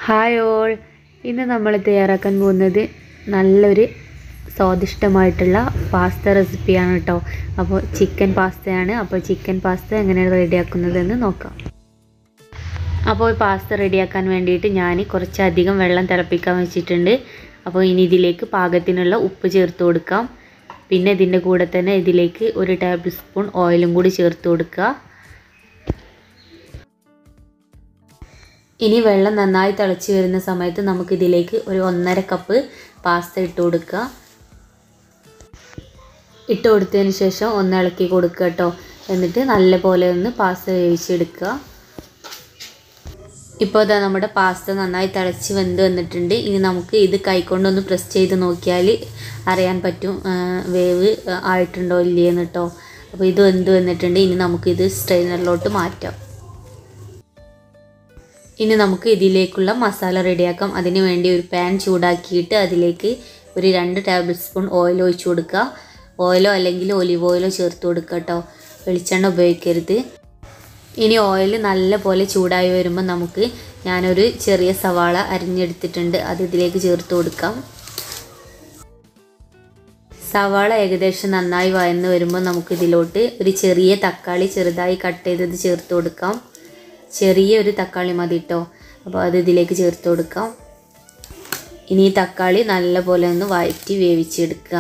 hi all ഇന്ന് നമ്മൾ തയ്യാറാക്കാൻ പോകുന്നത് നല്ലൊരു സ്വാദിഷ്ടമായിട്ടുള്ള പാസ്ത റെസിപ്പിയാണ് കേട്ടോ അപ്പോൾ ചിക്കൻ പാസ്തയാണ് അപ്പോൾ ചിക്കൻ പാസ്ത എങ്ങനെയാണ് റെഡിയാക്കുന്നതെന്ന് നോക്കാം അപ്പോൾ ഈ പാസ്ത റെഡിയാക്കാൻ വേണ്ടിയിട്ട് ഞാൻ കുറച്ചധികം വെള്ളം തിളപ്പിക്കാൻ വെച്ചിട്ടുണ്ട് അപ്പോൾ ഇനി ഇതിലേക്ക് പാകത്തിനുള്ള ഉപ്പ് ചേർത്ത് കൊടുക്കാം പിന്നെ ഇതിൻ്റെ കൂടെ തന്നെ ഇതിലേക്ക് ഒരു ടേബിൾ സ്പൂൺ ഓയിലും കൂടി ചേർത്ത് കൊടുക്കുക ഇനി വെള്ളം നന്നായി തിളച്ച് വരുന്ന സമയത്ത് നമുക്കിതിലേക്ക് ഒരു ഒന്നര കപ്പ് പാസ്ത ഇട്ട് കൊടുക്കുക ഇട്ട് കൊടുത്തതിന് ശേഷം ഒന്ന് ഇളക്കി കൊടുക്കുക കേട്ടോ എന്നിട്ട് നല്ലപോലെ ഒന്ന് പാസ്ത വേവിച്ചെടുക്കുക ഇപ്പോൾ ഇതാ നമ്മുടെ പാസ്ത നന്നായി തിളച്ച് വെന്ത് വന്നിട്ടുണ്ട് ഇനി നമുക്ക് ഇത് കൈക്കൊണ്ടൊന്ന് പ്രസ് ചെയ്ത് നോക്കിയാൽ അറിയാൻ പറ്റും വേവ് ആയിട്ടുണ്ടോ ഇല്ലയെന്ന് കേട്ടോ അപ്പോൾ ഇത് വെന്ത് വന്നിട്ടുണ്ട് ഇനി നമുക്കിത് സ്ട്രെയിനറിലോട്ട് മാറ്റാം ഇനി നമുക്ക് ഇതിലേക്കുള്ള മസാല റെഡിയാക്കാം അതിന് വേണ്ടി ഒരു പാൻ ചൂടാക്കിയിട്ട് അതിലേക്ക് ഒരു രണ്ട് ടേബിൾ സ്പൂൺ ഓയിൽ ഒഴിച്ച് കൊടുക്കുക ഓയിലോ അല്ലെങ്കിൽ ഒലിവ് ഓയിലോ ചേർത്ത് കൊടുക്കുക കേട്ടോ വെളിച്ചെണ്ണ ഉപയോഗിക്കരുത് ഇനി ഓയിൽ നല്ല പോലെ ചൂടായി വരുമ്പോൾ നമുക്ക് ഞാനൊരു ചെറിയ സവാള അരിഞ്ഞെടുത്തിട്ടുണ്ട് അത് ഇതിലേക്ക് ചേർത്ത് കൊടുക്കാം സവാള ഏകദേശം നന്നായി വയന്ന് വരുമ്പോൾ നമുക്ക് ഇതിലോട്ട് ഒരു ചെറിയ തക്കാളി ചെറുതായി കട്ട് ചെയ്തത് ചേർത്ത് കൊടുക്കാം ചെറിയ ഒരു തക്കാളി മതി കേട്ടോ അപ്പോൾ അത് ഇതിലേക്ക് ചേർത്ത് കൊടുക്കാം ഇനി ഈ തക്കാളി നല്ലപോലെ ഒന്ന് വഴറ്റി വേവിച്ചെടുക്കുക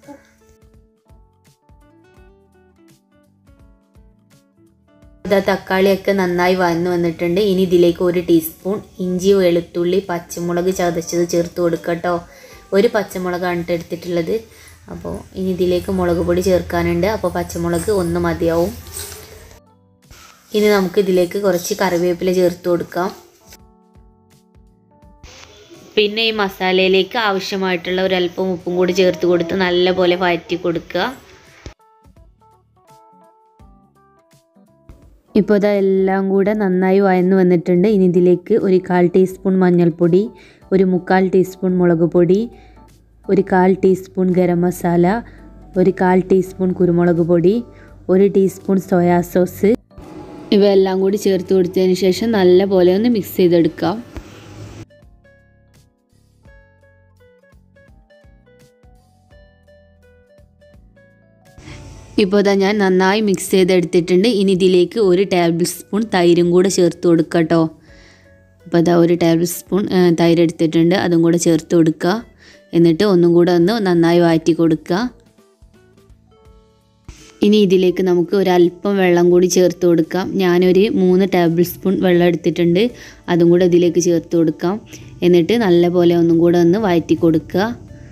ഇതാ തക്കാളിയൊക്കെ നന്നായി വഴന്നു വന്നിട്ടുണ്ട് ഇനി ഇതിലേക്ക് ഒരു ടീസ്പൂൺ ഇഞ്ചി വെളുത്തുള്ളി പച്ചമുളക് ചതച്ചത് ചേർത്ത് കൊടുക്കട്ടോ ഒരു പച്ചമുളകാണ് എടുത്തിട്ടുള്ളത് അപ്പോൾ ഇനി ഇതിലേക്ക് മുളക് പൊടി ചേർക്കാനുണ്ട് അപ്പോൾ പച്ചമുളക് ഒന്ന് മതിയാവും ഇനി നമുക്ക് ഇതിലേക്ക് കുറച്ച് കറിവേപ്പില ചേർത്ത് കൊടുക്കാം പിന്നെ ഈ മസാലയിലേക്ക് ആവശ്യമായിട്ടുള്ള ഒരല്പം ഉപ്പും കൂടി ചേർത്ത് കൊടുത്ത് നല്ലപോലെ വഴറ്റി കൊടുക്കുക ഇപ്പോൾ ഇതെല്ലാം കൂടെ നന്നായി വയന്ന് വന്നിട്ടുണ്ട് ഇനി ഇതിലേക്ക് ഒരു കാൽ ടീസ്പൂൺ മഞ്ഞൾപ്പൊടി ഒരു മുക്കാൽ ടീസ്പൂൺ മുളക് പൊടി ഒരു കാൽ ടീസ്പൂൺ ഗരം മസാല ഒരു കാൽ ടീസ്പൂൺ കുരുമുളക് പൊടി ഒരു ടീസ്പൂൺ സോയാ സോസ് ഇവയെല്ലാം കൂടി ചേർത്ത് കൊടുത്തതിന് ശേഷം നല്ല പോലെ ഒന്ന് മിക്സ് ചെയ്തെടുക്കാം ഇപ്പോൾ ഇതാ ഞാൻ നന്നായി മിക്സ് ചെയ്തെടുത്തിട്ടുണ്ട് ഇനി ഇതിലേക്ക് ഒരു ടേബിൾ സ്പൂൺ തൈരും കൂടെ ചേർത്ത് കൊടുക്കുക കേട്ടോ അപ്പോൾ ഇതാ ഒരു ടേബിൾ സ്പൂൺ തൈര് എടുത്തിട്ടുണ്ട് അതും കൂടെ ചേർത്ത് കൊടുക്കുക എന്നിട്ട് ഒന്നും കൂടെ ഒന്ന് നന്നായി വാറ്റി കൊടുക്കുക ഇനി ഇതിലേക്ക് നമുക്ക് ഒരല്പം വെള്ളം കൂടി ചേർത്ത് കൊടുക്കാം ഞാനൊരു മൂന്ന് ടേബിൾ സ്പൂൺ വെള്ളം എടുത്തിട്ടുണ്ട് അതും കൂടെ ഇതിലേക്ക് ചേർത്ത് കൊടുക്കാം എന്നിട്ട് നല്ലപോലെ ഒന്നും കൂടെ ഒന്ന് വഴറ്റി കൊടുക്കുക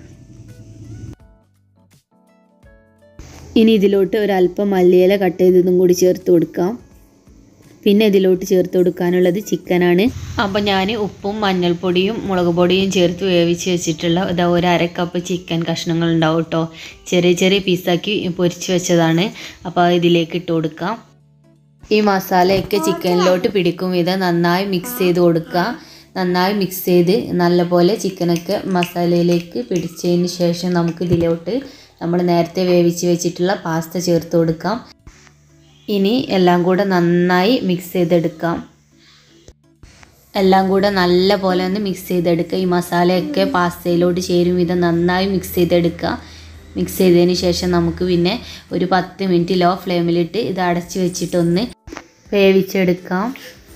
ഇനി ഇതിലോട്ട് ഒരല്പം മല്ലിയില കട്ട് ചെയ്തതും കൂടി ചേർത്ത് കൊടുക്കാം പിന്നെ ഇതിലോട്ട് ചേർത്ത് കൊടുക്കാനുള്ളത് ചിക്കനാണ് അപ്പോൾ ഞാൻ ഉപ്പും മഞ്ഞൾപ്പൊടിയും മുളക് പൊടിയും ചേർത്ത് വേവിച്ച് വെച്ചിട്ടുള്ള ഇതാ ഒരു അര കപ്പ് ചിക്കൻ കഷ്ണങ്ങൾ ഉണ്ടാവും കേട്ടോ ചെറിയ ചെറിയ പീസാക്കി പൊരിച്ച് വെച്ചതാണ് അപ്പോൾ ഇതിലേക്ക് ഇട്ട് കൊടുക്കാം ഈ മസാലയൊക്കെ ചിക്കനിലോട്ട് പിടിക്കും വിധം നന്നായി മിക്സ് ചെയ്ത് കൊടുക്കുക നന്നായി മിക്സ് ചെയ്ത് നല്ലപോലെ ചിക്കനൊക്കെ മസാലയിലേക്ക് പിടിച്ചതിന് ശേഷം നമുക്ക് ഇതിലോട്ട് നമ്മൾ നേരത്തെ വേവിച്ച് വെച്ചിട്ടുള്ള പാസ്ത ചേർത്ത് കൊടുക്കാം ഇനി എല്ലാം കൂടെ നന്നായി മിക്സ് ചെയ്തെടുക്കാം എല്ലാം കൂടെ നല്ല പോലെ ഒന്ന് മിക്സ് ചെയ്തെടുക്കുക ഈ മസാലയൊക്കെ പാസ്തയിലോട്ട് ചേരും വിധം നന്നായി മിക്സ് ചെയ്തെടുക്കുക മിക്സ് ചെയ്തതിന് ശേഷം നമുക്ക് പിന്നെ ഒരു പത്ത് മിനിറ്റ് ലോ ഫ്ലെയിമിലിട്ട് ഇത് അടച്ച് വെച്ചിട്ടൊന്ന് വേവിച്ചെടുക്കാം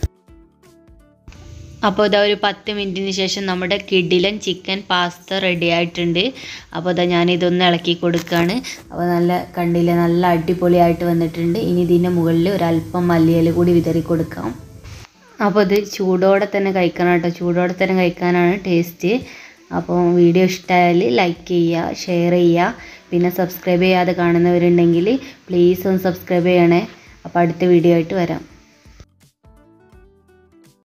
അപ്പോൾ ഇതാ ഒരു പത്ത് മിനിറ്റിന് ശേഷം നമ്മുടെ കിഡിലൻ ചിക്കൻ പാസ്ത റെഡി ആയിട്ടുണ്ട് അപ്പോൾ ഇതാ ഞാനിതൊന്ന് ഇളക്കി കൊടുക്കുകയാണ് അപ്പോൾ നല്ല കണ്ടില്ല നല്ല അടിപൊളിയായിട്ട് വന്നിട്ടുണ്ട് ഇനി ഇതിൻ്റെ മുകളിൽ ഒരല്പം മല്ലിയില കൂടി വിതറി കൊടുക്കാം അപ്പോൾ ഇത് ചൂടോടെ തന്നെ കഴിക്കണം കേട്ടോ ചൂടോടെ തന്നെ കഴിക്കാനാണ് ടേസ്റ്റ് അപ്പോൾ വീഡിയോ ഇഷ്ടമായാൽ ലൈക്ക് ചെയ്യുക ഷെയർ ചെയ്യുക പിന്നെ സബ്സ്ക്രൈബ് ചെയ്യാതെ കാണുന്നവരുണ്ടെങ്കിൽ പ്ലീസ് ഒന്ന് സബ്സ്ക്രൈബ് ചെയ്യണേ അപ്പോൾ അടുത്ത വീഡിയോ ആയിട്ട് വരാം